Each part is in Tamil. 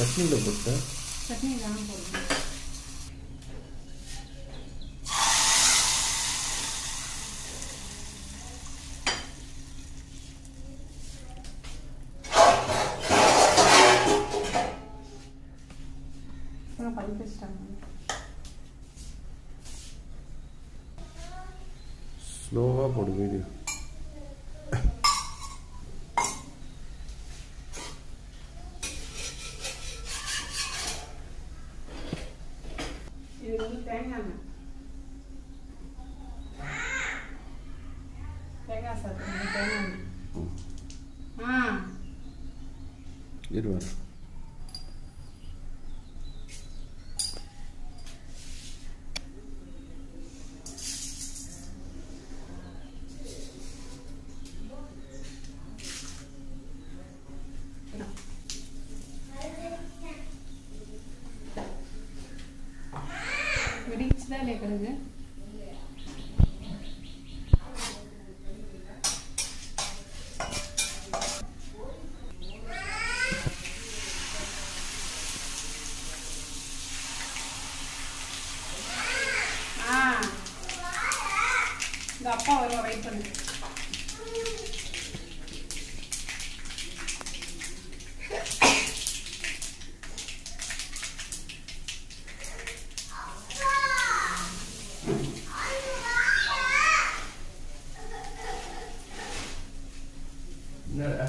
சட்னியில் போட்ட சட்னி தான் போடுறேன் அப்புறம் பல் பேசிட்டாங்க ஸ்லோவாக போடு வீடியோ இது வந்து தேங்காய் எண்ணெய் தேங்காய் சாப்பிட்டு தேங்காய் எண்ணெய் ஆ இருவர் வெடிச்சுதான் இல்லையா கிடக்கு ஆ இந்த அப்பா வருவா வெயிட் பண்ணு என்னடா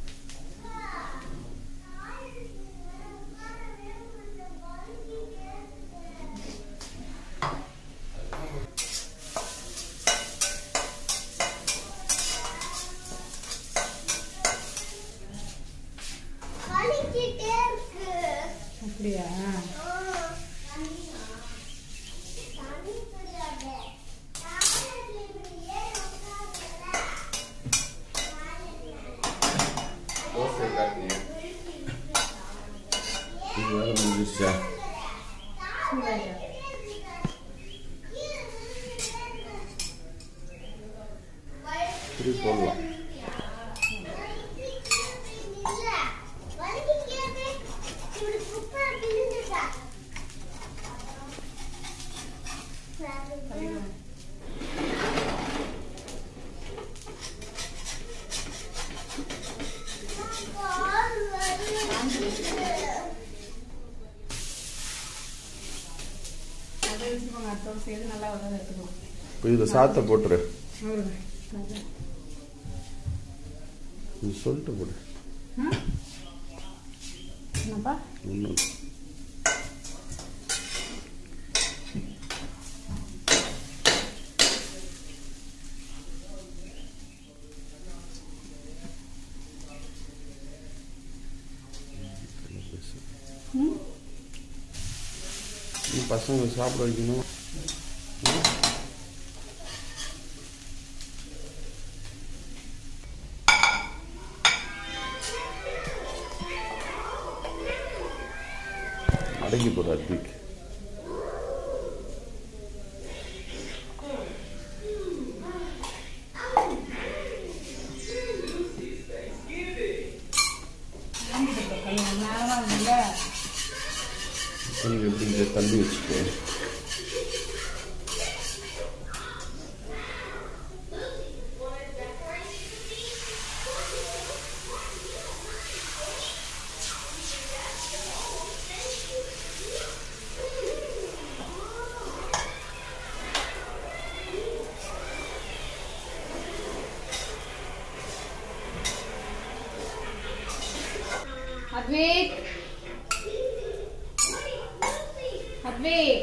வலிக்கிட்டே இருக்கு அப்படியா தண்ணி குடிக்காத டாய்லெட்ல இப்படி ஏறி உட்காருல தோசை காட்டினேன் இது வேலை முடிஞ்சிருச்சா சூடாயா இப்படி போடலாம் அதை வச்சுக்கோங்க அடுத்தோட சேர்த்து நல்லா வர எடுத்துக்கோங்க இப்போ இதில் சாத்தை போட்டுரு அவ்வளோதான் நல்லா. இது சொல்லிட்டு போடு ஆ? என்னப்பா ஒன்றும் ம் இன்னும் பசங்க சாப்பிட வைக்கணும் அடங்கி போடு அத்திக்கு வாங்கிட்டு போ, கல்யாணம் நேரமாக இல்லை கொஞ்சம் எப்படி இதை தள்ளி வச்சுக்கோ அத்வைத் அத்வைத்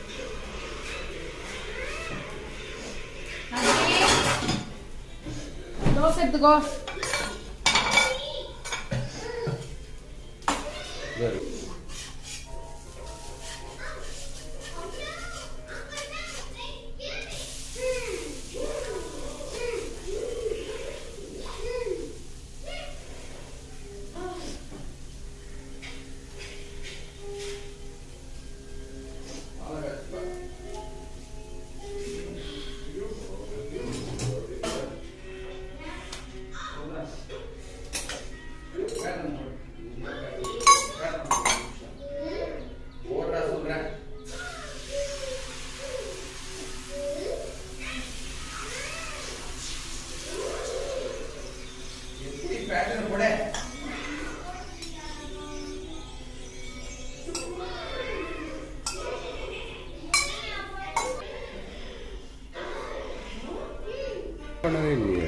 அத்வைத் தோசை எடுத்துக்கோ சரி பண்ணவே இல்லையே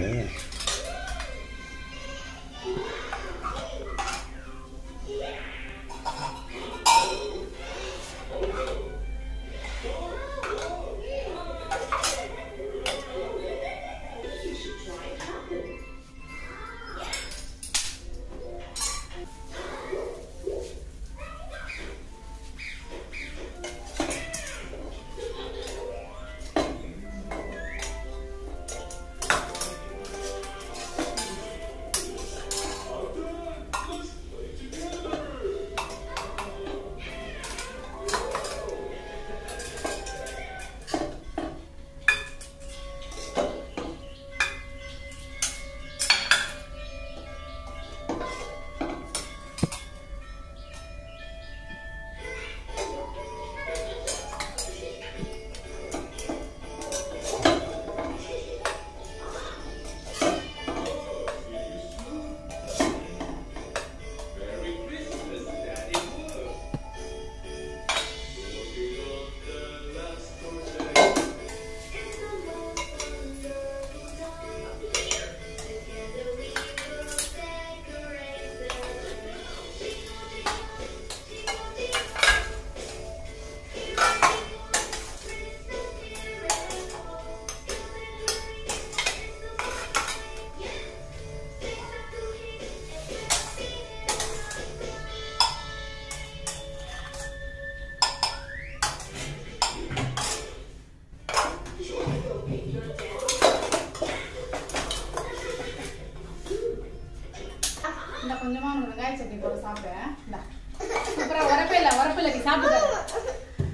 இந்த கொஞ்சமா உனக்கு வெங்காய சட்னி போட்டு சாப்பிட்டேன் இந்தா சூப்பரா உரப்பே இல்லை உரப்பு இல்லை நீ சாப்பிட்டு பாரு.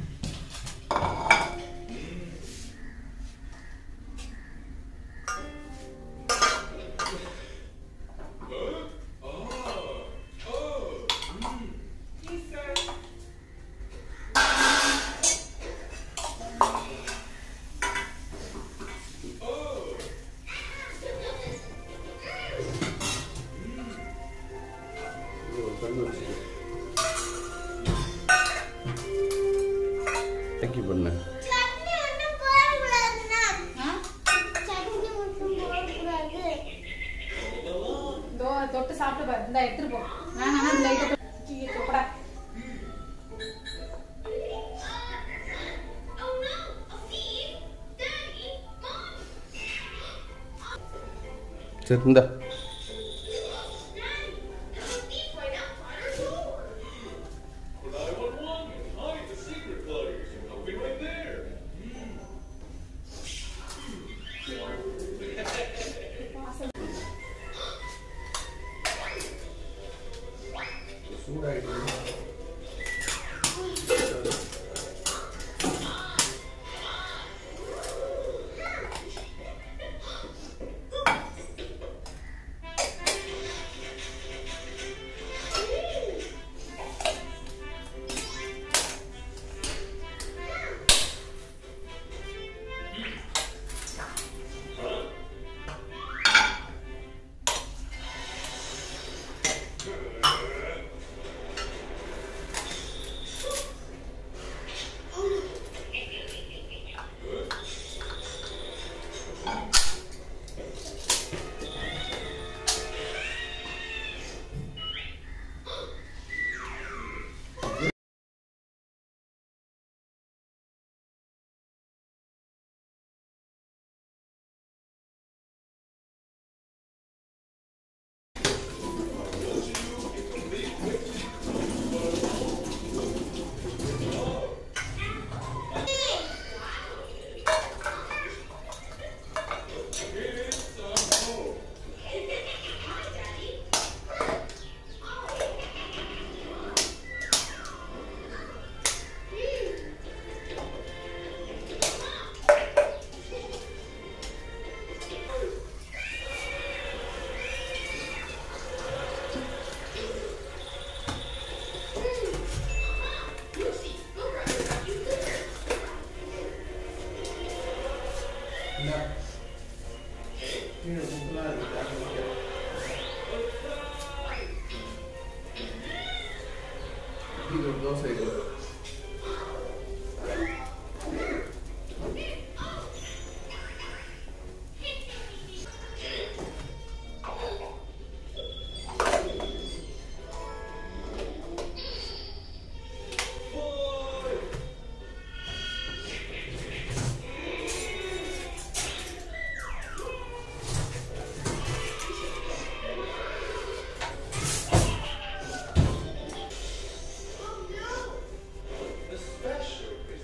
கண்ணு வச்சுட்டு தேக்கி பண்ணு சட்னி ஒண்ணும் போடக்கூடாதுண்ணா. ஆ? சட்னி மட்டும் போடக்கூடாது. இதோ தொட்டு சாப்பிட்டு பாரு இந்த எடுத்துட்டு போ வேணாம் இந்த லைட்டை கூப்பிடா சரி இந்தா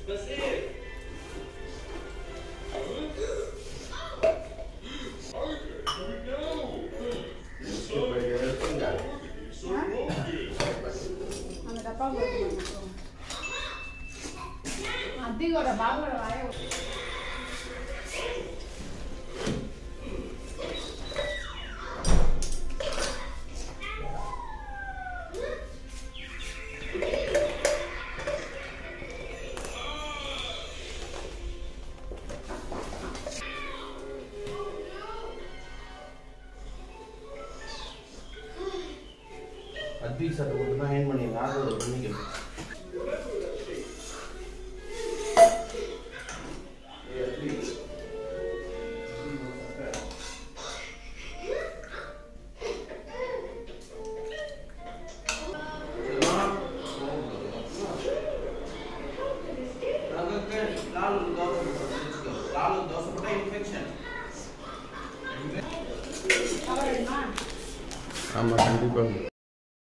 இப்போ எடுத்துங்க அந்த டப்பா அதிகோட பாபோட வாய அத்விக் சட்டை மட்டும் தான் ஹேண்ட் பண்ணி யாரோட பண்ணிக்க கவர் வேணுமா ஆமாம் கண்டிப்பாக